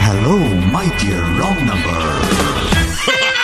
Hello, my dear wrong number.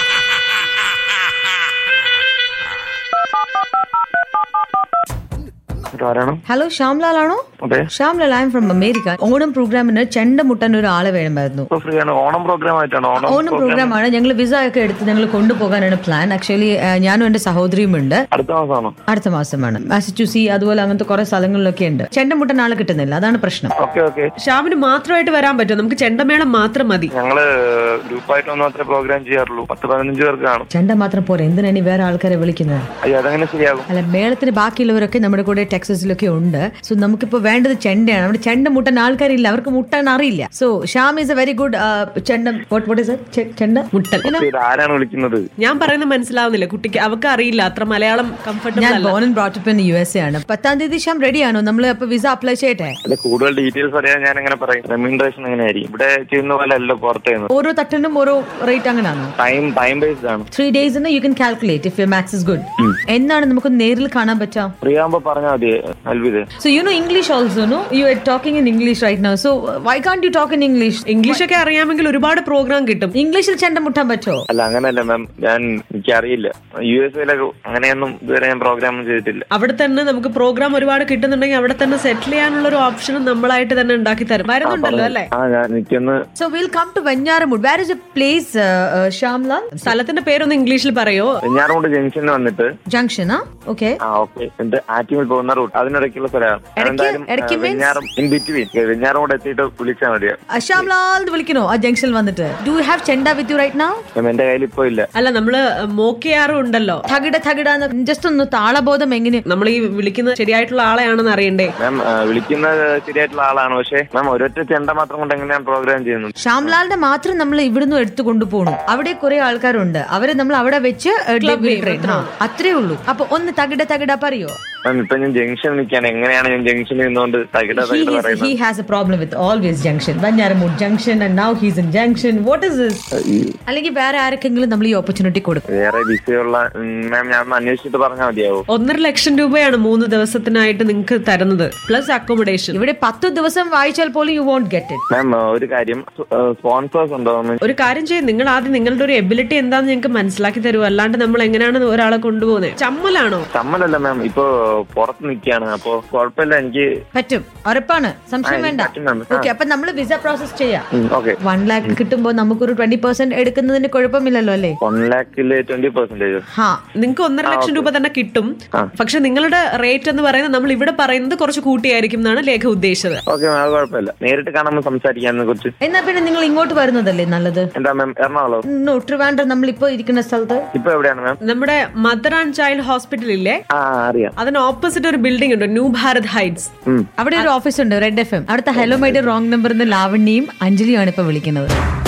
ആരാണ് hello Shyamlal ആണോ അതെ Shyamlal I'm from America Onam പ്രോഗ്രാമിന് ചെണ്ട മുട്ടാൻ ഒരു ആളെ വേണമായിരുന്നു ഇപ്പൊ ഫ്രീ ആണ് ഓണം പ്രോഗ്രാം ആയിട്ടാണ് ഓണം ഓണം പ്രോഗ്രാം ആണ് ഞങ്ങൾ വിസ ഒക്കെ എടുത്ത് ഞങ്ങൾ കൊണ്ടുപോകാനാണ് പ്ലാൻ ആക്ച്വലി ഞാനും എന്റെ സഹോദരിയും ഉണ്ട് അടുത്ത മാസമാണോ അടുത്ത മാസമാണ് മാസച്ചൂസി അതുപോലെ അങ്ങനത്തെ കുറെ സ്ഥലങ്ങളിലൊക്കെ ഉണ്ട് ചെണ്ട മുട്ടാൻ ആളെ കിട്ടുന്നില്ല അതാണ് പ്രശ്നം ഓക്കെ ഓക്കെ ഷാമിന് മാത്രമായിട്ട് വരാൻ പറ്റും നമുക്ക് ചെണ്ടമേളം മാത്രം മതി ഞങ്ങള് ഗ്രൂപ്പായിട്ട് മാത്രമേ പ്രോഗ്രാം ചെയ്യാറുള്ളൂ പത്ത് പതിനഞ്ച് പേർക്ക് കാണും ചെണ്ട മാത്രം പോരെ എന്തിനാണ് ഇനി വേറെ ആൾക്കാരെ വിളിക്കുന്നത് അയ്യോ അതെങ്ങനെ ശരിയാകും അല്ല മേളത്തിന് ബാക്കിയുള്ളവരൊക്കെ നമ്മുടെ കൂടെ ടെക്സസിലൊക്കെ ഉണ്ട് സോ നമുക്കിപ്പോ വേണ്ടത് ചെണ്ടയാണ് അവിടെ ചെണ്ട മുട്ടാൻ ആൾക്കാരില്ല അവർക്ക് മുട്ടാൻ അറിയില്ല so Shyam is a very good chenda what what is it? ചെ- ചെണ്ട മുട്ടൽ ഇത് ആരാണ് വിളിക്കുന്നത് ഞാൻ പറയുന്നത് മനസ്സിലാവുന്നില്ല കുട്ടിക്ക് അവർക്ക് അറിയില്ല അത്ര മലയാളം കംഫർട്ടബിൾ ഞാൻ അല്ല born and brought up in U S A ആണ് പത്താം തീയതി ഷ്യാം റെഡി ആണോ നമ്മൾ അപ്പൊ വിസ അപ്ലൈ ചെയ്യട്ടെ അല്ല കൂടുതൽ ഡീറ്റെയിൽസ് അറിയാൻ ഞാൻ എങ്ങനെ പറയും റെമ്യൂണറേഷൻ എങ്ങനെയായിരിക്കും ഇവിടെ ചെയ്യുന്ന പോലെ അല്ല പുറത്ത് ചെയ്യുന്നത് ഓരോ തട്ടിനും ഓരോ റേറ്റ് അങ്ങനെയാണോ ടൈം ടൈം ബേസ്ഡ് ആണ് ത്രീ ഡേയ്സിന് you can calculate if you max is good എന്നാണ് നമുക്ക് നേരിൽ കാണാൻ പറ്റാം ഫ്രീ ആകുമ്പോ പറഞ്ഞാൽ മതി അൽവിത് so you know English also no you are talking in English right now so why can't you talk in English English ഒക്കെ അറിയാമെങ്കിൽ ഒരുപാട് പ്രോഗ്രാം കിട്ടും ഇംഗ്ലീഷിൽ ചെണ്ട മുട്ടാൻ പറ്റുമോ അല്ല അങ്ങനെയല്ല മാം ഞാൻ എനിക്കറിയില്ല യു എസ് എയിലൊക്കെ അങ്ങനെയൊന്നും ഇതുവരെ ഞാൻ പ്രോഗ്രാം ചെയ്തിട്ടില്ല അവിടെ തന്നെ നമുക്ക് പ്രോഗ്രാം ഒരുപാട് കിട്ടുന്നുണ്ടെങ്കിൽ അവിടെ തന്നെ സെറ്റിൽ ചെയ്യാനുള്ള ഒരു ഓപ്ഷനും നമ്മളായിട്ട് തന്നെ ഉണ്ടാക്കി തരും വരുന്നുണ്ടല്ലോ അല്ലേ ആ ഞാൻ എനിക്കൊന്ന് So we'll come to Vanyaramud. Where is a place, uh, uh, Shamlal? സ്ഥലത്തിന്റെ പേരൊന്ന് ഇംഗ്ലീഷിൽ പറയോ വെഞ്ഞാറമുണ്ട് ജംഗ്ഷനിൽ വന്നിട്ട് Junction, huh? Okay. ആ ഓക്കെ എന്റെ ആറ്റിങ്ങിൽ പോകുന്ന റൂട്ട് അതിനിടയ്ക്കുള്ള സ്ഥലമാണ് ഇടയ്ക്ക്- എന്തായാലും ഇടയ്ക്ക് means? വെഞ്ഞാറം ഇൻ ബിറ്റ്വീൻ വെഞ്ഞാറമുണ്ട് എത്തിയിട്ട് വിളിച്ചാൽ മതിയാ Uh, Shamlal എന്ന് വിളിക്കണോ ആ ജംഗ്ഷനിൽ വന്നിട്ട് do you have chenda with you right now ma'am എന്റെ കയ്യിൽ ഇപ്പൊ ഇല്ല അല്ല നമ്മള് മോക്കിയാറും ഉണ്ടല്ലോ തകിട തകിട ജസ്റ്റ് ഒന്ന് താളബോധം എങ്ങനെ നമ്മൾ ഈ വിളിക്കുന്ന ശരിയായിട്ടുള്ള ആളെയാണെന്ന് അറിയണ്ടേ മാം ആ, വിളിക്കുന്നത് ശരിയായിട്ടുള്ള ആളാണ് പക്ഷേ മാം ഒരൊറ്റ ചെണ്ട മാത്രം കൊണ്ട് എങ്ങനെയാണ് പ്രോഗ്രാം ചെയ്യുന്നത് ശ്യാംലാലിന്റെ മാത്രം നമ്മൾ ഇവിടുന്ന് എടുത്തു കൊണ്ടുപോകണം അവിടെ കുറെ ആൾക്കാരുണ്ട് അവരെ നമ്മൾ അവിടെ വെച്ച് uh, we train. ആ, അത്രേ ഉള്ളൂ അപ്പൊ ഒന്ന് തകിട തകിട പറയോ മാം ഇപ്പൊ ഞാൻ ജംഗ്ഷൻ നിൽക്കാണ് എങ്ങനെയാണ് ഞാൻ ജംഗ്ഷനിൽ നിന്നുകൊണ്ട് തകിട he, തകിട is, പറയുന്നത് he has a problem with always junction Vanyaramud junction and now he's in junction what is this അല്ലെങ്കിൽ വേറെ ആർക്കെങ്കിലും നമ്മൾ ഈ ഓപ്പർച്യൂണിറ്റി കൊടുക്കും വേറെ വിസയുള്ള മാം ഞാൻ ഒന്ന് അന്വേഷിച്ചിട്ട് പറഞ്ഞാൽ മതിയാവോ ഒന്നര ലക്ഷം രൂപയാണ് മൂന്ന് ദിവസത്തിനായിട്ട് നിങ്ങൾക്ക് തരുന്നത് പ്ലസ് അക്കോമഡേഷൻ ഇവിടെ പത്ത് ദിവസം വായിച്ചാൽ പോലും you won't get it ma'am ഒരു കാര്യം സ്പോൺസേഴ്സ് ഉണ്ടോ എന്ന് ഒരു കാര്യം ചെയ്യും നിങ്ങൾ ആദ്യം നിങ്ങളുടെ ഒരു എബിലിറ്റി എന്താന്ന് ഞങ്ങൾക്ക് മനസ്സിലാക്കി തരൂ അല്ലാണ്ട് നമ്മൾ എങ്ങനെയാണ് ഒരാളെ കൊണ്ടുപോകുന്നത് ചമ്മലാണോ ചമ്മലല്ല മാം ഇപ്പൊ പുറത്ത് നിൽക്കുകയാണ് അപ്പൊ കുഴപ്പമില്ല എനിക്ക് പറ്റും ഉറപ്പാണ് സംശയം ആ, വേണ്ട പറ്റും ma'am. ആ. ഓക്കെ അപ്പൊ നമ്മൾ വിസ പ്രോസസ് ചെയ്യാം ഓക്കെ വൺ ലാക്ക് കിട്ടുമ്പോൾ നമുക്കൊരു ട്വന്റി പെർസെന്റ് എടുക്കുന്നതിന് കുഴപ്പമില്ലല്ലോ അല്ലേ വൺ ലാക്കില് ട്വന്റി പെർസെന്റേജ് ഹാ നിങ്ങൾക്ക് ഒന്നര ലക്ഷം രൂപ തന്നെ കിട്ടും ആ. പക്ഷെ നിങ്ങളുടെ റേറ്റ് എന്ന് പറയുന്നത് നമ്മൾ ഇവിടെ പറയുന്നത് കുറച്ച് കൂട്ടിയായിരിക്കും എന്നാണ് ലേഖ ഉദ്ദേശിച്ചത് ഓക്കെ മാം അത് കുഴപ്പമില്ല നേരിട്ട് കാണുമ്പോൾ സംസാരിക്കാനെ കുറിച്ച് എന്നാ പിന്നെ നിങ്ങൾ ഇങ്ങോട്ട് വരുന്നതല്ലേ നല്ലത് എന്താ മാം എറണാകുളം നോ ട്രിവാൻഡ്രം നമ്മൾ ഇപ്പൊ ഇരിക്കുന്ന സ്ഥലത്ത് ഇപ്പൊ എവിടെയാണ് മാം നമ്മുടെ മദർ ആൻഡ് ചൈൽഡ് ഹോസ്പിറ്റൽ ഇല്ലേ ആ അറിയാം അതിന് ഓപ്പോസിറ്റ് ഒരു ബിൽഡിംഗ് ഉണ്ട് ന്യൂ ഭാരത് ഹൈറ്റ്സ് ഉം. അവിടെ ഒരു ഓഫീസ് ഉണ്ട് റെഡ് എഫ് എം അവിടുത്തെ ഹലോ മൈഡ് റോങ് നമ്പർ ലാവണ്യയും അഞ്ജലിയാണ് ഇപ്പൊ വിളിക്കുന്നത്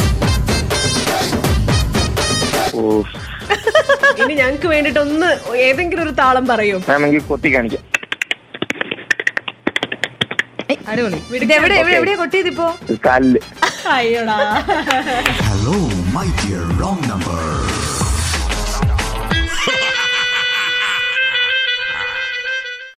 ഓ ഇനി ഞങ്ങൾക്ക് വേണ്ടിട്ട് ഒന്ന് ഏതെങ്കിലും ഒരു താളം പറയൂ മാം എനിക്ക് കൊത്തി കാണിക്കാം ഏയ്, അടിപൊളി ഇത് എവിടെ എവിടെ എവിടെയാ കൊട്ടിയത് ഇപ്പോ കാലില് അയ്യോടാ Hello, my dear wrong number.